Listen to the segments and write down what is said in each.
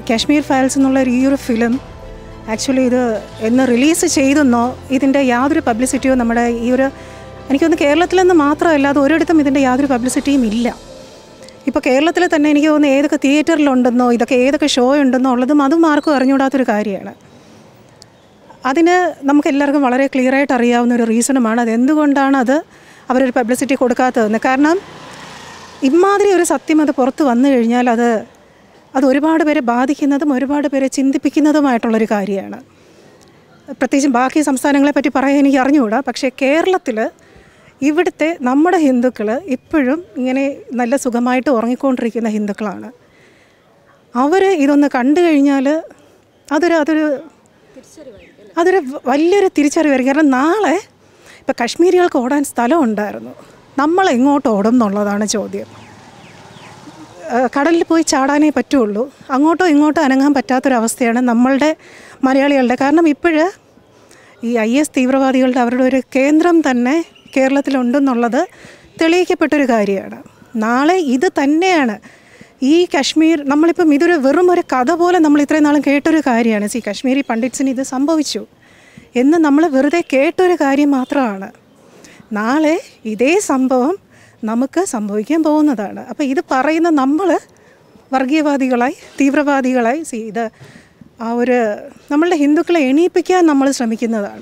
Kashmir files എന്നുള്ള ഒരു ഈ ഒരു ഫിലിം ആക്ച്വലി ഇത് എന്ന് റിലീസ് ചെയ്തെന്നോ ഇതിൻ്റെ യാതൊരു പബ്ലിസിറ്റിയോ നമ്മുടെ ഈ ഒരു എനിക്കൊന്ന് കേരളത്തിലെന്ന് മാത്രമല്ല അത് ഒരിടത്തും ഇതിൻ്റെ യാതൊരു പബ്ലിസിറ്റിയും ഇല്ല ഇപ്പോൾ കേരളത്തിൽ തന്നെ എനിക്ക് തോന്നുന്നു ഏതൊക്കെ തിയേറ്ററിലുണ്ടെന്നോ ഇതൊക്കെ ഏതൊക്കെ ഷോ ഉണ്ടെന്നോ ഉള്ളതും അതും ആർക്കും അറിഞ്ഞുകൂടാത്തൊരു കാര്യമാണ് അതിന് നമുക്ക് എല്ലാവർക്കും വളരെ ക്ലിയറായിട്ട് അറിയാവുന്ന ഒരു റീസണുമാണ് അത് എന്തുകൊണ്ടാണ് അത് അവരൊരു പബ്ലിസിറ്റി കൊടുക്കാത്തതെന്ന് കാരണം ഇമാതിരി ഒരു സത്യം അത് പുറത്ത് വന്നു കഴിഞ്ഞാൽ അത് അത് ഒരുപാട് പേരെ ബാധിക്കുന്നതും ഒരുപാട് പേരെ ചിന്തിപ്പിക്കുന്നതുമായിട്ടുള്ളൊരു കാര്യമാണ് പ്രത്യേകിച്ചും ബാക്കി സംസ്ഥാനങ്ങളെ പറ്റി പറയാൻ എനിക്ക് അറിഞ്ഞുകൂടാ പക്ഷേ കേരളത്തിൽ ഇവിടുത്തെ നമ്മുടെ ഹിന്ദുക്കൾ ഇപ്പോഴും ഇങ്ങനെ നല്ല സുഖമായിട്ട് ഉറങ്ങിക്കൊണ്ടിരിക്കുന്ന ഹിന്ദുക്കളാണ് അവർ ഇതൊന്ന് കണ്ടു കഴിഞ്ഞാൽ അതൊരു അതൊരു അതൊരു വലിയൊരു തിരിച്ചറിവായിരിക്കും കാരണം നാളെ ഇപ്പം കശ്മീരികൾക്ക് ഓടാൻ സ്ഥലം ഉണ്ടായിരുന്നു നമ്മൾ എങ്ങോട്ട് ഓടും എന്നുള്ളതാണ് ചോദ്യം ഏഹ് കടലിൽ പോയി ചാടാനേ പറ്റുള്ളൂ അങ്ങോട്ടോ ഇങ്ങോട്ടോ അനങ്ങാൻ പറ്റാത്തൊരവസ്ഥയാണ് നമ്മളുടെ മലയാളികളുടെ കാരണം ഇപ്പോഴ് ഈ ഐ എസ് തീവ്രവാദികളുടെ അവരുടെ ഒരു കേന്ദ്രം തന്നെ കേരളത്തിലുണ്ടെന്നുള്ളത് തെളിയിക്കപ്പെട്ടൊരു കാര്യമാണ് നാളെ ഇത് തന്നെയാണ് ഈ കശ്മീർ നമ്മളിപ്പം ഇതൊരു വെറും ഒരു കഥ പോലെ നമ്മൾ ഇത്രയും നാളും കേട്ടൊരു കാര്യമാണ് സി കശ്മീരി പണ്ഡിറ്റ്സിന് ഇത് സംഭവിച്ചു എന്ന് നമ്മൾ വെറുതെ കേട്ടൊരു കാര്യം മാത്രമാണ് നാളെ ഇതേ സംഭവം നമുക്ക് സംഭവിക്കാൻ പോകുന്നതാണ് അപ്പോൾ ഇത് പറയുന്ന നമ്മൾ വർഗീയവാദികളായി തീവ്രവാദികളായി സി ഇത് ആ ഒരു നമ്മളുടെ ഹിന്ദുക്കളെ എണീപ്പിക്കാൻ നമ്മൾ ശ്രമിക്കുന്നതാണ്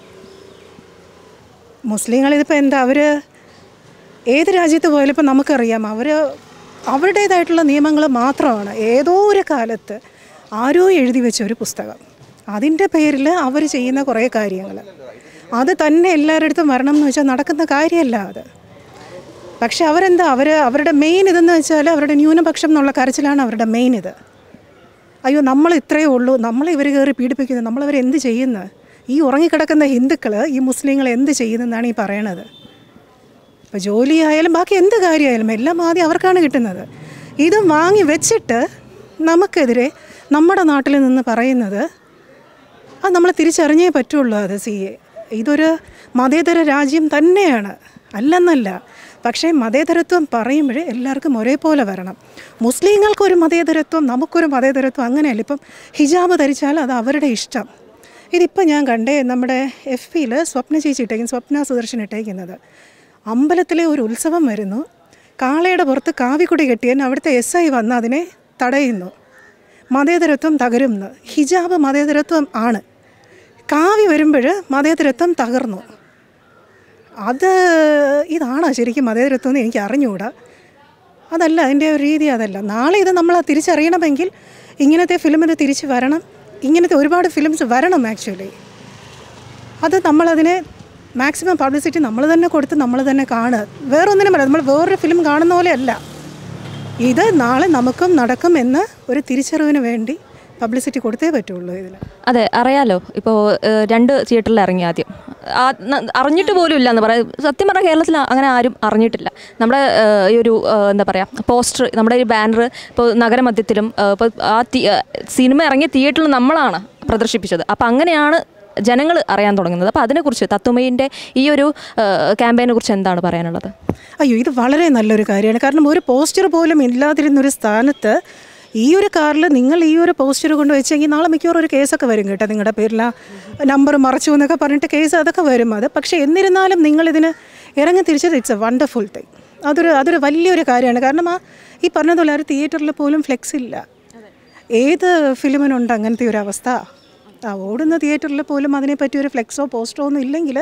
മുസ്ലിങ്ങൾ ഇതിപ്പോൾ എന്താ അവർ ഏത് രാജ്യത്ത് പോയാലും ഇപ്പം നമുക്കറിയാം അവർ അവരുടേതായിട്ടുള്ള നിയമങ്ങൾ മാത്രമാണ് ഏതോ ഒരു കാലത്ത് ആരോ എഴുതി വെച്ച ഒരു പുസ്തകം അതിൻ്റെ പേരിൽ അവർ ചെയ്യുന്ന കുറേ കാര്യങ്ങൾ അത് തന്നെ എല്ലാവരുടെ അടുത്തും വരണം എന്ന് വെച്ചാൽ നടക്കുന്ന കാര്യമല്ല അത് പക്ഷെ അവരെന്താ അവർ അവരുടെ മെയിൻ ഇതെന്ന് വെച്ചാൽ അവരുടെ ന്യൂനപക്ഷം എന്നുള്ള കരച്ചിലാണ് അവരുടെ മെയിൻ ഇത് അയ്യോ നമ്മൾ ഇത്രയേ ഉള്ളൂ നമ്മളെ ഇവർ കയറി പീഡിപ്പിക്കുന്നു നമ്മളവർ എന്ത് ചെയ്യുന്നു ഈ ഉറങ്ങിക്കിടക്കുന്ന ഹിന്ദുക്കൾ ഈ മുസ്ലിങ്ങൾ എന്ത് ചെയ്യുന്നെന്നാണ് ഈ പറയണത് ഇപ്പോൾ ജോലി ആയാലും ബാക്കി എന്ത് കാര്യമായാലും എല്ലാം ആദ്യം അവർക്കാണ് കിട്ടുന്നത് ഇത് വാങ്ങി വെച്ചിട്ട് നമുക്കെതിരെ നമ്മുടെ നാട്ടിൽ നിന്ന് പറയുന്നത് അത് നമ്മൾ തിരിച്ചറിഞ്ഞേ പറ്റുള്ളൂ അത് സി ഇതൊരു മതേതര രാജ്യം തന്നെയാണ് അല്ലെന്നല്ല പക്ഷേ മതേതരത്വം പറയുമ്പോൾ എല്ലാവർക്കും ഒരേപോലെ വരണം മുസ്ലിങ്ങൾക്കൊരു മതേതരത്വം നമുക്കൊരു മതേതരത്വം അങ്ങനെയല്ല ഇപ്പം ഹിജാബ് ധരിച്ചാൽ അത് അവരുടെ ഇഷ്ടം ഇതിപ്പോൾ ഞാൻ കണ്ടേ നമ്മുടെ എഫ് പിയിൽ സ്വപ്ന ചേച്ചി ഇട്ടേക്കും സ്വപ്ന സുദർശൻ ഇട്ടേക്കുന്നത് അമ്പലത്തിലെ ഒരു ഉത്സവം വരുന്നു കാളയുടെ പുറത്ത് കാവിക്കുടി കെട്ടിയൻ അവിടുത്തെ എസ് ഐ വന്ന് അതിനെ തടയുന്നു മതേതരത്വം തകരുന്നു ഹിജാബ് മതേതരത്വം ആണ് കാവി വരുമ്പോൾ മതേതരത്വം തകർന്നു അത് ഇതാണോ ശരിക്കും മതേതരത്വം എന്ന് എനിക്ക് അറിഞ്ഞുകൂടാ അതല്ല അതിൻ്റെ ഒരു രീതി അതല്ല നാളെ ഇത് നമ്മൾ തിരിച്ചറിയണമെങ്കിൽ ഇങ്ങനത്തെ ഫിലിം ഇത് തിരിച്ച് വരണം ഇങ്ങനത്തെ ഒരുപാട് ഫിലിംസ് വരണം ആക്ച്വലി അത് നമ്മളതിനെ മാക്സിമം പബ്ലിസിറ്റി നമ്മൾ തന്നെ കൊടുത്ത് നമ്മൾ തന്നെ കാണുക വേറൊന്നിനും പറയാം നമ്മൾ വേറൊരു ഫിലിം കാണുന്ന പോലെയല്ല ഇത് നാളെ നമുക്കും നടക്കും എന്ന് ഒരു തിരിച്ചറിവിന് വേണ്ടി പബ്ലിസിറ്റി കൊടുത്തേ പറ്റുള്ളൂ ഇതിൽ അതെ അറിയാലോ ഇപ്പോൾ രണ്ട് തിയേറ്ററിൽ ഇറങ്ങി ആദ്യം ആ, ന- അറിഞ്ഞിട്ട് പോലും ഇല്ല എന്ന് പറയാം സത്യം പറഞ്ഞാൽ കേരളത്തിൽ അങ്ങനെ ആരും അറിഞ്ഞിട്ടില്ല നമ്മുടെ ഏഹ്, ഈ ഒരു ഏഹ്, എന്താ പറയുക പോസ്റ്റർ നമ്മുടെ ഈ ബാനർ ഇപ്പോൾ നഗരമധ്യത്തിലും ഏഹ്, ഇപ്പോൾ ആ തി- ഏഹ്, സിനിമ ഇറങ്ങിയ തിയേറ്ററിൽ നമ്മളാണ് പ്രദർശിപ്പിച്ചത് അപ്പോൾ അങ്ങനെയാണ് ജനങ്ങൾ അറിയാൻ തുടങ്ങുന്നത് അപ്പോൾ അതിനെക്കുറിച്ച് തത്തുമയിൻ്റെ ഈ ഒരു ക്യാമ്പയിനെ കുറിച്ച് എന്താണ് പറയാനുള്ളത് അയ്യോ ഇത് വളരെ നല്ലൊരു കാര്യമാണ് കാരണം ഒരു പോസ്റ്റർ പോലും ഇല്ലാതിരുന്നൊരു സ്ഥാനത്ത് ഈ ഒരു കാറിൽ നിങ്ങൾ ഈ ഒരു പോസ്റ്റർ കൊണ്ട് വെച്ചെങ്കിൽ നാളെ മിക്കവാറും ഒരു കേസൊക്കെ വരും കേട്ടോ നിങ്ങളുടെ പേരിൽ നമ്പർ മറച്ചു എന്നൊക്കെ പറഞ്ഞിട്ട് കേസ് അതൊക്കെ വരും അത് പക്ഷേ എന്നിരുന്നാലും നിങ്ങളിതിന് ഇറങ്ങി തിരിച്ചത് ഇറ്റ്സ് എ വണ്ടർഫുൾ തിങ് അതൊരു അതൊരു വലിയൊരു കാര്യമാണ് കാരണം ആ ഈ പറഞ്ഞതുപോലെ ആ ഒരു തിയേറ്ററിൽ പോലും ഫ്ലെക്സ് ഇല്ല ഏത് ഫിലിമിനുണ്ട് അങ്ങനത്തെ ഒരു അവസ്ഥ ആ ഓടുന്ന തിയേറ്ററിൽ പോലും അതിനെപ്പറ്റി ഒരു ഫ്ലെക്സോ പോസ്റ്ററോ ഒന്നും ഇല്ലെങ്കിൽ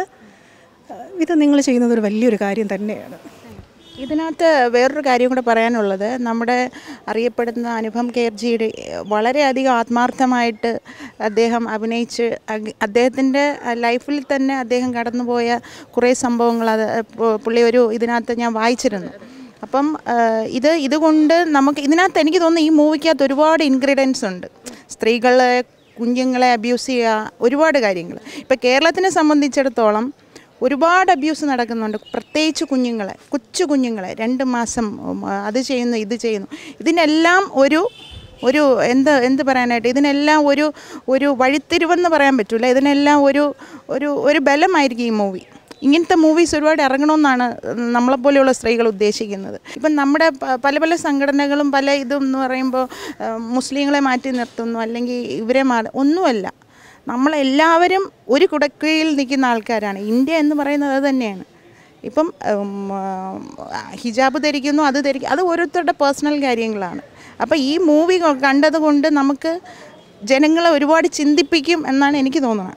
ഇത് നിങ്ങൾ ചെയ്യുന്നത് ഒരു വലിയൊരു കാര്യം തന്നെയാണ് ഇതിനകത്ത് വേറൊരു കാര്യം കൂടെ പറയാനുള്ളത് നമ്മുടെ അറിയപ്പെടുന്ന അനുപം കെയർജിയുടെ വളരെയധികം ആത്മാർത്ഥമായിട്ട് അദ്ദേഹം അഭിനയിച്ച് അഗ് അദ്ദേഹത്തിൻ്റെ ലൈഫിൽ തന്നെ അദ്ദേഹം കടന്നുപോയ കുറേ സംഭവങ്ങൾ അത് പു- പുള്ളി ഒരു ഇതിനകത്ത് ഞാൻ വായിച്ചിരുന്നു അപ്പം ആ, ഇത് ഇതുകൊണ്ട് നമുക്ക് ഇതിനകത്ത് എനിക്ക് തോന്നുന്നു ഈ മൂവിക്കകത്ത് ഒരുപാട് ഇൻഗ്രീഡിയൻസ് ഉണ്ട് സ്ത്രീകളെ കുഞ്ഞുങ്ങളെ അബ്യൂസ് ചെയ്യുക ഒരുപാട് കാര്യങ്ങൾ ഇപ്പം കേരളത്തിനെ സംബന്ധിച്ചിടത്തോളം ഒരുപാട് അബ്യൂസ് നടക്കുന്നുണ്ട് പ്രത്യേകിച്ച് കുഞ്ഞുങ്ങളെ കൊച്ചു കുഞ്ഞുങ്ങളെ രണ്ട് മാസം ഉം, അത് ചെയ്യുന്നു ഇത് ചെയ്യുന്നു ഇതിനെല്ലാം ഒരു ഒരു എന്ത് എന്ത് പറയാനായിട്ട് ഇതിനെല്ലാം ഒരു ഒരു വഴിത്തിരിവെന്ന് പറയാൻ പറ്റില്ല ഇതിനെല്ലാം ഒരു ഒരു ഒരു ബലമായിരിക്കും ഈ മൂവി ഇങ്ങനത്തെ മൂവീസ് ഒരുപാട് ഇറങ്ങണമെന്നാണ് നമ്മളെപ്പോലെയുള്ള സ്ത്രീകൾ ഉദ്ദേശിക്കുന്നത് ഇപ്പം നമ്മുടെ പ- പല പല സംഘടനകളും പല ഇതും എന്ന് പറയുമ്പോൾ ആ, മുസ്ലിങ്ങളെ മാറ്റി നിർത്തുന്നു അല്ലെങ്കിൽ ഇവരെ മാ ഒന്നുമല്ല നമ്മളെല്ലാവരും ഒരു കുടക്കീഴിൽ നിൽക്കുന്ന ആൾക്കാരാണ് ഇന്ത്യ എന്ന് പറയുന്നത് അത് തന്നെയാണ് ഇപ്പം ഉം, ആ, ഹിജാബ് ധരിക്കുന്നു അത് ധരിക്കും അത് ഓരോരുത്തരുടെ പേഴ്സണൽ കാര്യങ്ങളാണ് അപ്പോൾ ഈ മൂവി കണ്ടതുകൊണ്ട് നമുക്ക് ജനങ്ങളെ ഒരുപാട് ചിന്തിപ്പിക്കും എന്നാണ് എനിക്ക് തോന്നുന്നത്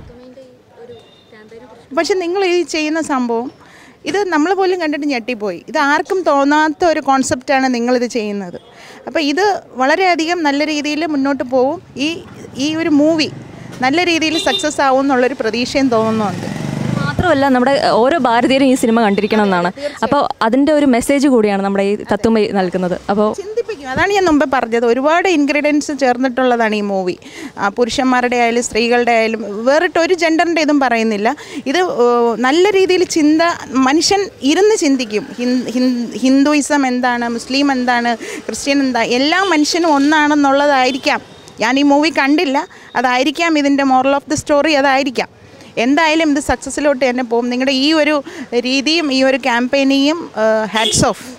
പക്ഷെ നിങ്ങൾ ഈ ചെയ്യുന്ന സംഭവം ഇത് നമ്മൾ പോലും കണ്ടിട്ട് ഞെട്ടിപ്പോയി ഇത് ആർക്കും തോന്നാത്ത ഒരു കോൺസെപ്റ്റാണ് നിങ്ങളിത് ചെയ്യുന്നത് അപ്പോൾ ഇത് വളരെയധികം നല്ല രീതിയിൽ മുന്നോട്ട് പോവും ഈ ഈ ഒരു മൂവി നല്ല രീതിയിൽ സക്സസ് ആവും എന്നുള്ളൊരു പ്രതീക്ഷയും തോന്നുന്നുണ്ട് മാത്രമല്ല നമ്മുടെ ഓരോ ഭാരതീയരും ഈ സിനിമ കണ്ടിരിക്കണം എന്നാണ് അപ്പോൾ അതിൻ്റെ ഒരു മെസ്സേജ് കൂടിയാണ് നമ്മുടെ ഈ തത്വമൈ നൽകുന്നത് അപ്പോൾ ചിന്തിപ്പിക്കും അതാണ് ഞാൻ മുമ്പേ പറഞ്ഞത് ഒരുപാട് ഇൻഗ്രീഡിയൻസ് ചേർന്നിട്ടുള്ളതാണ് ഈ മൂവി പുരുഷന്മാരുടെ ആയാലും സ്ത്രീകളുടെ ആയാലും വേറിട്ട് ഒരു ജെൻഡറിൻ്റെ ഇതും പറയുന്നില്ല ഇത് ഏഹ്, നല്ല രീതിയിൽ ചിന്ത മനുഷ്യൻ ഇരുന്ന് ചിന്തിക്കും ഹിൻ- ഹിൻ- ഹിന്ദുയിസം എന്താണ് മുസ്ലിം എന്താണ് ക്രിസ്ത്യൻ എന്താ എല്ലാ മനുഷ്യനും ഒന്നാണെന്നുള്ളതായിരിക്കാം ഞാൻ ഈ മൂവി കണ്ടില്ല അതായിരിക്കാം ഇതിൻ്റെ മോറൽ ഓഫ് ദി സ്റ്റോറി അതായിരിക്കാം എന്തായാലും ഇത് സക്സസ്സിലോട്ട് തന്നെ പോകും നിങ്ങളുടെ ഈ ഒരു രീതിയും ഈ ഒരു ക്യാമ്പയിനിങ്ങും ഹാറ്റ്സ് ഓഫ്